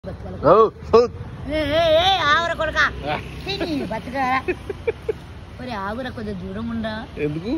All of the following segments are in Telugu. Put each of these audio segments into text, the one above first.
ఓ, ఓ. ఆగుర కొడుక ఆ, బతకరా మరి ఆగుర కొద్దిగా దూరం ఉండా ఎందుకు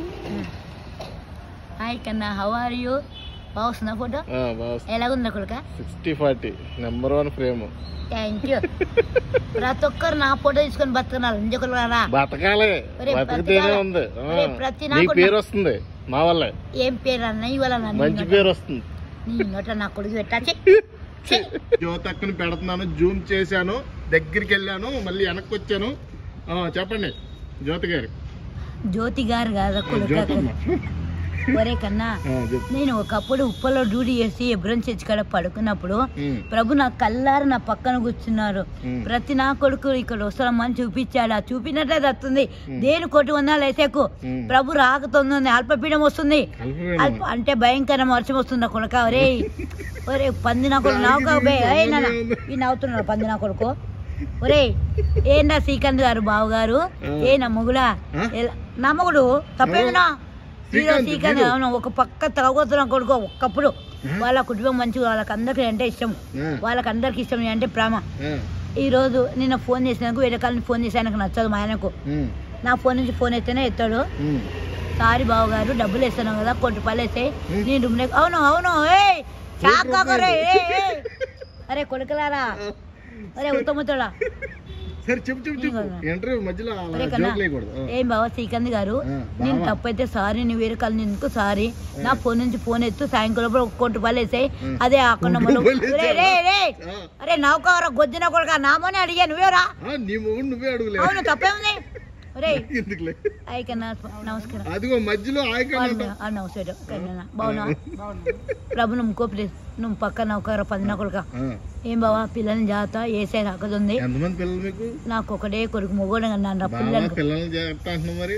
హాయ్ కన్నా హౌ ఆర్ యూ బాగుస్తుందా ఫోటో బాగా ఎలాగుందా కొడుక sixty forty number one frame thank you ప్రతి ఒక్కరు నా ఫోటో తీసుకొని బతుకున్నారు ఇంకొకరు రా బతకాలి ఒరే, బతికితేనే బతకాలి. ఉంది ఆ, ఒరే, ప్రతి నీ నాకు పేరు వస్తుంది మా వల్లే ఏం పేరు అన్న ఇవాళ నా నీ మంచి నోట- పేరు వస్తుంది నీ నోట నా కొడుకు పెట్టాచి జ్యోతి అక్కని పెడుతున్నాను జూమ్ చేశాను దగ్గరికి వెళ్ళాను మళ్ళీ వెనక్కి వచ్చాను ఆ, చెప్పండి జ్యోతి గారు జ్యోతి గారు కాదా కొడుక జ్యోతమ్మ ఒరే కన్నా ఆ, చెప్పు. నేను ఒకప్పుడు ఉప్పలో డ్యూటీ చేసి ఎబ్రం చర్చి కాడ పడుకున్నప్పుడు ఉమ్, ప్రభు నా కల్లారు నా పక్కన కూర్చున్నారు ఉమ్. ప్రతి నా కొడుకు ఇక్కడ వస్తామని చూపించాడు ఆ చూపినట్టే వస్తుంది దేని కొట్టి వందాలు వేసేకు ఉమ్. ప్రభు రాకుతుంది అల్పపీడం వస్తుంది కలిపివేయను. అల్ప అంటే భయంకర వర్షం వస్తుంది కొడుక ఒరే ఒరే పంది నా కొడుకు నవ్వుకా బే ఏ నాన్న ఈ నవ్వుతున్నాడు పంది నా కొడుకు ఒరే ఏందా శ్రీకాంత్ గారు బావు గారు ఏ నా మొగుడా ఆ? ఎలా- నా మొగుడు తప్పేందునా హీరో శ్రీకాంత్, శ్రీకాంత్ హీరో. అవును ఒక పక్క తాగుతున్న కొడుకు ఒక్కప్పుడు వాళ్ళ కుటుంబం మంచిగా వాళ్ళకి అందరికీ అంటే ఇష్టం ఆ, వాళ్ళకి అందరికి ఇష్టం నేను అంటే ప్రేమ ఆ, ఈ రోజు నిన్న ఫోన్ చేసినందుకు వేరే కాలని ఫోన్ చేసి ఆయనకు నచ్చదు మా ఆయనకు ఉమ్, నా ఫోన్ నుంచి ఫోన్ ఎత్తేనే ఎత్తాడు ఉమ్. సారీ బాబు గారు డబ్బులు వేస్తున్నాం కదా కోటి రూపాయలు వేస్తే ఉమ్. నేను రూమ్ అవును అవును ఏయ్ షాక్ కాకరే ఏయ్, ఏయ్. అరే కొడుకులారా అరే ఉత్తముతుడా సరే చెప్పు చెప్పు చెప్పు ఇదిగో. ఇంటర్వ్యూ మధ్యలో అలా ఒరే కన్నా జోక్ లేకూడదు ఆ. ఏం బాబా శ్రీకాంత్ గారు ఆ, నేను బావా. తప్పైతే సారీ నువ్వు వేరే కాలం ఎందుకు సారీ నా ఫోన్ నుంచి ఫోన్ ఎత్తు సాయంకాలం ఒక కోటి రూపాయలు వేసాయి ఉమ్. అదే అక్కడ కోటి రూపాయలు రే రే రే ఆ, అరే నౌకవర గొద్దిన కొడుక నామని అడిగా నువ్వేరా ఆ, నీ మొగుడు నువ్వే అడుగులే అవును తప్పేముంది ఒరే ఎందుకులే అయ్యకన్నా నమస్కారం అదిగో మధ్యలో ఆయకన్నా ఆ, నమస్కారం కన్నా బావునా ప్రభు నువ్వు ఇంకో ప్లేస్ నువ్వు పక్క నౌకర పదిన కొడుక ఏం బావా పిల్లల్ని జాగ్రత్త ఏసే రాకదుంది ఎంతమంది పిల్లలు మీకు నాకు ఒకటే కొడుకు మొగోడు అన్నాను రా బాగా పిల్లలకు పిల్లల్ని జాగ్రత్త అంటున్నావు మరి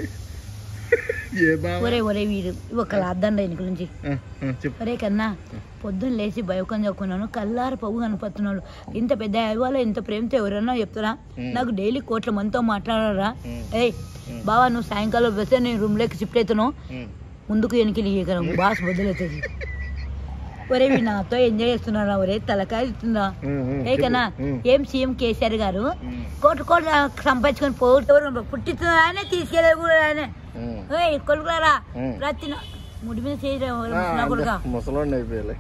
ఏ బావ ఒరే ఒరే వీడు ఒక అద్దం ఇంటి నుంచి ఆ, ఆ, చెప్పు ఒరే కన్నా పొద్దున్న లేచి భయకం చదువుకున్నాను కల్లారు పొగు కనపడుతున్నాడు ఇంత పెద్ద అయ్యవాళ్ళు ఇంత ప్రేమతో ఎవరన్నా చెప్తారా నాకు డైలీ కోట్ల మందితో మాట్లాడారా ఉమ్. ఏయ్ బావా నువ్వు సాయంకాలం వస్తే నేను రూమ్లోకి షిఫ్ట్ అవుతాను ఉమ్, ముందుకు వెనక్కి ఇక్కడ బాస్ బదులవుతుంది ఒరే వీ నాతో ఎంజాయ్ చేస్తున్నారా ఒరే తలకాయ ఇస్తుందా ఉమ్, ఉమ్, ఏ కన్నా చెప్పు. ఉమ్, ఏం సీఎం కేసీఆర్ గారు ఉమ్, కోటి కోట్లు సంపాదించుకొని పోటీ పుట్టిస్తున్నారు ఆయనే తీసుకెళ్ళేది కూడా ఆయనే ఉమ్. ఏయ్ కొడుకులారా ఉమ్. ప్రతి నా- ముడి మీద చేయరా ఆ, నా కొడుక అంతే, ముసలోడిని అయిపోయాలి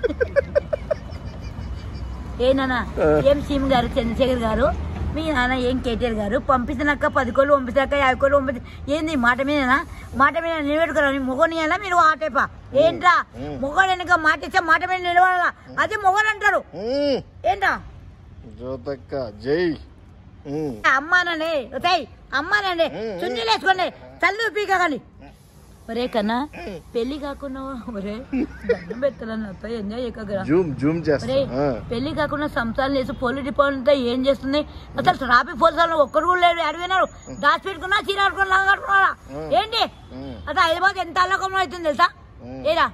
ఏ నాన్న ఆ. ఏం సీఎం గారు చంద్రశేఖర్ గారు మీ నాన్న ఏం కేటీఆర్ గారు పంపించినాక పది కోళ్ళు పంపించాక యాభై కోళ్ళు పంపించి ఏంది మాట మీదనా మాట మీద నిలబెట్టుకురా మొగనియాలా మీరు ఆటేపా ఏంట్రా ఉమ్. మొగడు వెనక మాట ఇచ్చా మాట మీద నిలబడాలా అది మొగడు అంటారు ఉమ్, ఏంట్రా జ్యోతక్క జై ఉమ్, అమ్మానండి వస్తాయి అమ్మానండి ఉమ్. చున్నీలు వేసుకోండి తల్లి పీకగండి ఒరే కన్నా పెళ్లి కాకుండా ఒరే దండం పెట్టాలని నాతో ఎంజాయ్ చేయగలరా జూమ్ జూమ్ ఒరే చేస్తా ఆ, పెళ్లి కాకుండా సంసారం చేసి పోలీస్ డిపార్ట్మెంట్ ఏం చేస్తుంది అసలు ట్రాఫిక్ పోలీసు వాళ్ళు ఒక్కరు కూడా లేరు అడిగినారు దాచి పెట్టుకున్నా చీర కట్టుకున్నా లంగా కట్టుకున్నా ఉమ్. ఏంటి ఉమ్, అసలు హైదరాబాద్ ఎంత అల్లకం అవుతుంది తెలుసా ఉమ్. ఏరా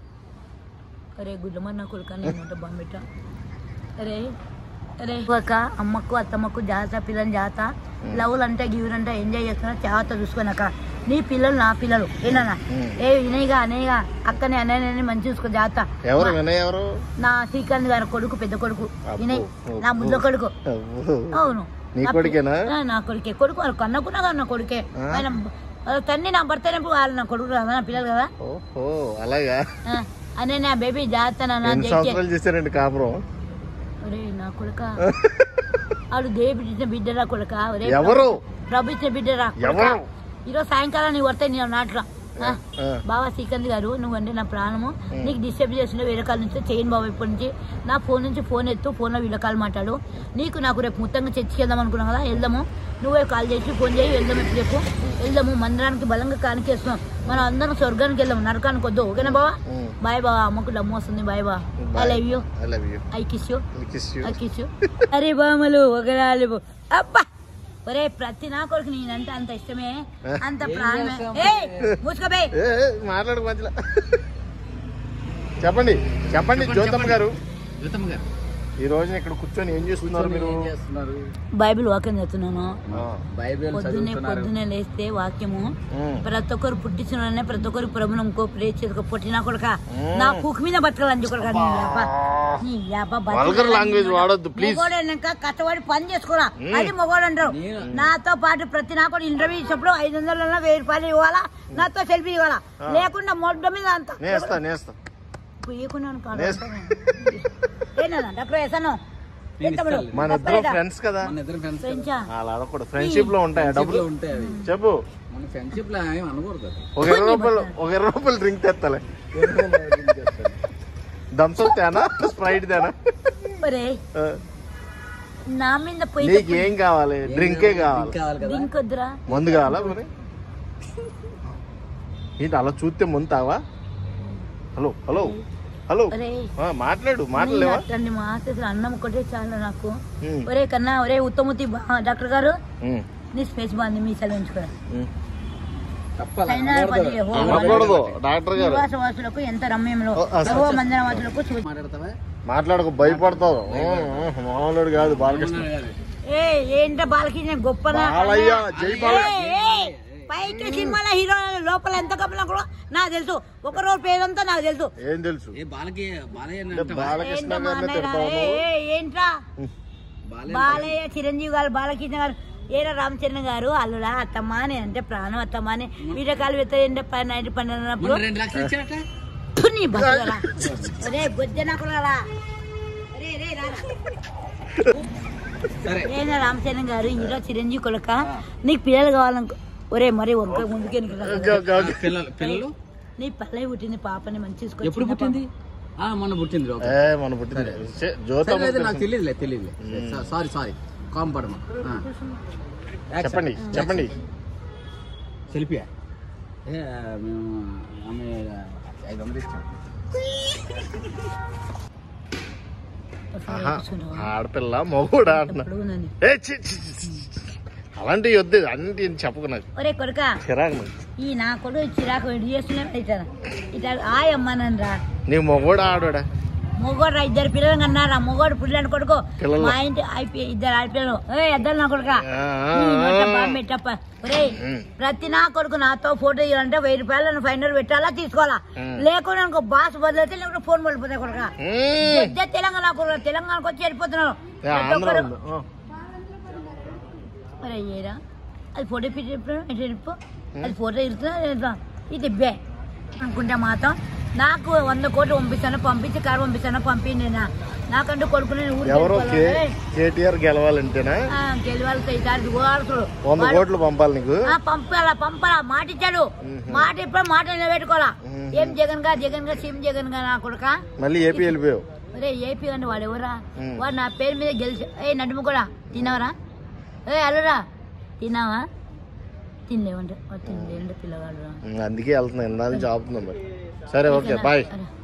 అరే గుడ్లమన్న కొడుక నేను బాంబెట్ట అరే అరే ఒక అమ్మకు అత్తమ్మకు జాగ్రత్త పిల్లలు జాగ్రత్త లవ్లు అంటే గివ్వులు అంటే ఎంజాయ్ చేస్తున్నా జాగ్రత్త చూసుకున్నాక నీ పిల్లలు నా పిల్లలు ఏనా ఉమ్. ఏ వినయ్గా అనేగా అక్కనే అన్నయ్యని మంచి చూసుకో జాగ్రత్త ఎవరు వినయ్ ఎవరు నా శ్రీకాంత్ గారి కొడుకు పెద్ద కొడుకు అబ్బో, వినయ్ అబ్బో. నా ముద్ద కొడుకు అబ్బో. అవును నీ నా పి- కొడుకేనా? ఆ, నా కొడుకే కొడుకు వాళ్ళ కన్నకున్నా కదా నా కొడుకే ఆ? ఆయన వాళ్ళ తండ్రి నా భర్త అయినప్పుడు వాళ్ళు నా కొడుకు కదా నా పిల్లలు కదా ఓహో అలాగా ఆ, అనే నా బేబీ జాగ్రత్త నాన్న ఎన్ని జై జై. సంవత్సరాలు చేశారండి కాపురం ఒరే నా కొడుక ఆడు దేవుడు ఇచ్చిన బిడ్డరా కొడుక ఒరే ఎవరు ప్రభు ఇచ్చిన బిడ్డరా కొడుకా. ఎవరు? ఈరోజు సాయంకాలం నీకు వస్తాయి నీ నాట్రా ఆ. ఆ, బావా శ్రీకాంత్ గారు నువ్వంటే నా ప్రాణము నీకు డిస్టర్బ్ చేసిన వేరే కాల నుంచి చేయను బాబా ఇప్పటి నుంచి నా ఫోన్ నుంచి ఫోన్ ఎత్తు ఫోన్లో వీళ్ళ కాల్ మాట్లాడు నీకు నాకు రేపు మొత్తంగా చర్చికి వెళ్దాం అనుకున్నాం కదా వెళ్దాము నువ్వే కాల్ చేసి ఫోన్ చేయి వెళ్దాం ఇప్పుడు చెప్పు వెళ్దాము మందిరానికి బలంగా కానికేస్తున్నాం మనం అందరం స్వర్గానికి వెళ్దాం నరకానికి వద్దు ఓకేనా బావా ఉమ్. బాయ్ బావా అమ్మకు డమ్ము వస్తుంది bye bye Bye. Love you I love you. I kiss you Kiss you. I kiss you అరే బామలు ఒక నాలుగు అబ్బా ఒరే ప్రతి నా కొడుకు నేనంటే అంత ఇష్టమే అంత ప్రాణమే ఏ మూసుకోబే ఏ, ఏ, మాట్లాడు మధ్యలో చెప్పండి చెప్పండి జ్యోతమ్మ గారు ఈ రోజున ఇక్కడ కూర్చొని ఏం చేస్తున్నారు మీరు ఏం చేస్తున్నారు బైబిల్ వాక్యం చదువుతున్నాను ఆ, బైబిల్ పొద్దున్నే చదువుతున్నారు పొద్దున్నే లేస్తే వాక్యము ఉమ్. ప్రభుత్వం ప్రతి ఒక్కరు పుట్టించిన వాళ్ళనే ప్రతి ఒక్కరు ప్రభుత్వం ఇంకో ప్రే చేసుకో పుట్టినా కొడుక నా కుక్ మీద బతకాలని కొడుక నీ అబ్బా నీ అబ్బా వల్గర్ లాంగ్వేజ్ వాడొద్దు ప్లీజ్ మొగోడైనాక కష్టపడి పని చేసుకోరా అది మొగోడు అంటారు నేను- నాతో పాటు ప్రతి నా కూడా ఇంటర్వ్యూ ఇచ్చినప్పుడు ఐదు వందల వెయ్యి రూపాయలు ఇవ్వాలా నాతో సెల్ఫీ ఇవ్వాలా లేకుండా మొడ్డ మీద అంత నేస్తా నేస్తా ఇవ్వకున్నాను కాదు నేస్- ఏనా డాక్టర్ వేసాను ఎంతములు? మన ఇద్దరు ఫ్రెండ్స్ కదా మన ఇద్దరు ఫ్రెండ్స్ ఫ్రెండ్సా? అలా అనకూడదు ఫ్రెండ్షిప్ లో ఉంటాయి డబ్బులు ఉంటాయి అవి చెప్పు మన ఫ్రెండ్షిప్ లో ఏం అనకూడదు ఒక ఇరవై రూపాయలు ఒక ఇరవై రూపాయలు డ్రింక్ తెత్తలే థమ్స్అప్ తేనా స్ప్రైట్ తేనా ఒరే ఆ, నా మీద పోయి నీకు ఏం కావాలి డ్రింకే కావాలి కావాలి కదా డ్రింక్ వద్దురా మందు కావాలా మరి ఏంటి అలా చూస్తే ముందు తావా హలో హలో హలో ఒరే ఆ, మాట్లాడు మాట్లాడలేవా అట్లాంటి మాట అన్నం ఒకటే చాలు నాకు ఉమ్, ఒరే కన్నా ఒరే ఉత్తమూర్తి బా- డాక్టర్ గారు ఉమ్, నీ స్పేస్ బాగుంది మీ సెలవు ఉంచుకోరా ఉమ్. తప్పలా అయినా అనకూడదు. పది- ఓ- అనకూడదు డాక్టర్ గారు నివాసవాసులకు ఎంత రమ్యంలో ఓ, ఆ, సర్వ మందిరవాసులకు సూ- మాట్లాడతావా మాట్లాడకు భయపడతావు ఉమ్, ఉమ్, మామూలుడు కాదు బాలకృష్ణ ఏ ఏంట బాలకృష్ణ గొప్పనా బాలయ్య జై బాలయ్య ఏ, ఏ, పైకి సినిమాల హీరో లోపల ఎంత కప్పినా కూడా నాకు తెలుసు ఒక రోజు పేరంతా నాకు తెలుసు ఏం తెలుసు ఏ బాలకి బాలయ్య అని అంటే అంటావా? బాలకృష్ణ ఏంటమ్మా గారిని నాయనా, తిడతావు ఏ, ఏ, ఏంట్రా బాలయ్య బాలయ్య చిరంజీవి గారు బాలకృష్ణ గారు ఏరా రామచంద్ర గారు అల్లుడా అత్తమ్మ అని అంటే ప్రాణం అత్తమ్మ అని వీడియో కాల్ పెడతాయంటే పని నైట్ పని అన్నప్పుడు మొన్న రెండు లక్షలు ఇచ్చాడట ఫు, నీ బతుకురా. ఒరే బొజ్జ నాకులారా రే రే రారా సరే ఏనా రామచంద్ర గారు హీరో చిరంజీవి కొలక నీకు పిల్లలు కావాలనుకో ఒరే మరి వంక ముందుకే నీకు రా. Okay, okay, okay. పిల్లలు పిల్లలు నీ పల్లె పుట్టింది పాపని మంచి తీసుకొచ్చి ఎప్పుడు పుట్టింది ఆ మొన్న పుట్టింది ఓకే. ఏ మన పుట్టింది ఛే, జ్యోతి సరే, లేదు, నాకు తెలియదులే తెలియదులే సారీ సారీ కామ్ పడమా చెప్పండి చెప్పండి సెల్ఫియా ఏ మేము ఆమె ఐదు వందలు ఇచ్చాం ఆహా, ఆడపిల్ల మొగుడా అంటున్నా ఎప్పుడు నన్ను. ఏ చి, చి, చి, చి. అలాంటివి వద్దు అన్ని చెప్పకు నాకు ఒరే కొడుక చిరాకు నాకు ఈ నా కొడుకు చిరాకు ఎడు చేస్తున్నా ఇట్లా ఇట్లా ఆయమ్మనని రా నీ మొగోడు ఆడోడా మొగోడు ఇద్దరు పిల్లలు కన్నారా మొగోడు పిల్లని కొడుకు పిల్లలు. మా ఇంటి అయిపోయి ఇద్దరు ఆడపిల్లలు ఏ ఇద్దరు నా కొడుక ఆ, ఆ, నీ నోట ఆ. బాంబు పెట్టప్ప ఒరే ఉమ్. ప్రతి నా కొడుకు నాతో ఫోటో ఇవ్వాలంటే వెయ్యి రూపాయలు ఫైనల్ పెట్టాలా తీసుకోవాలా ఉమ్. లేకుండా అనుకో బాస్ బదిలితే లేకుంటే ఫోన్ పడిపోతాయి కొడుక మ్మ్. పెద్ద తెలంగాణ కొడుకు తెలంగాణకు వచ్చి వెళ్ళిపోతున్నారు ఏ, ప్రతి ఆంధ్ర ఒక్కరు వాళ్ళు. ఆ. మరి అయ్యేరా అది ఫోటో పెట్టి చెప్పు అది ఫోటో ఇస్తున్నా ఇది బే అనుకుంటే మాత్రం నాకు వంద కోట్లు పంపిస్తాను పంపించి కారు పంపిస్తాను పంపిండి నా నాకంటూ కొడుకుని ఊరు ఎవరో కే కేటీఆర్ గెలవాలంటేనా గెలవాలి ఈసారి ఓడుతుడు వంద కోట్లు పంపాలి నీకు పంపాలా పంపాలా మాట ఇచ్చాడు మాట ఇప్పుడు మాట నిలబెట్టుకోవాలా మ్మ్. ఏం జగన్ గా జగన్ గా సీఎం జగన్ గా నా కొడుక మళ్ళీ ఏపీ వెళ్ళిపోయావు అరే ఏపీ అంటే వాడు ఎవరా మ్మ్. వాడు నా పేరు మీద గెలిచి ఏ నడుము కూడా తిన్నావరా ఏ అల్లురా తిన్నావా తినలేవంటే వాడు తినలేండి పిల్లగాడు రా ఉమ్, అందుకే వెళ్తున్నా ఇందా నుంచి ఆపుతున్నాం మరి సరే ఓకే బాయ్ అరే.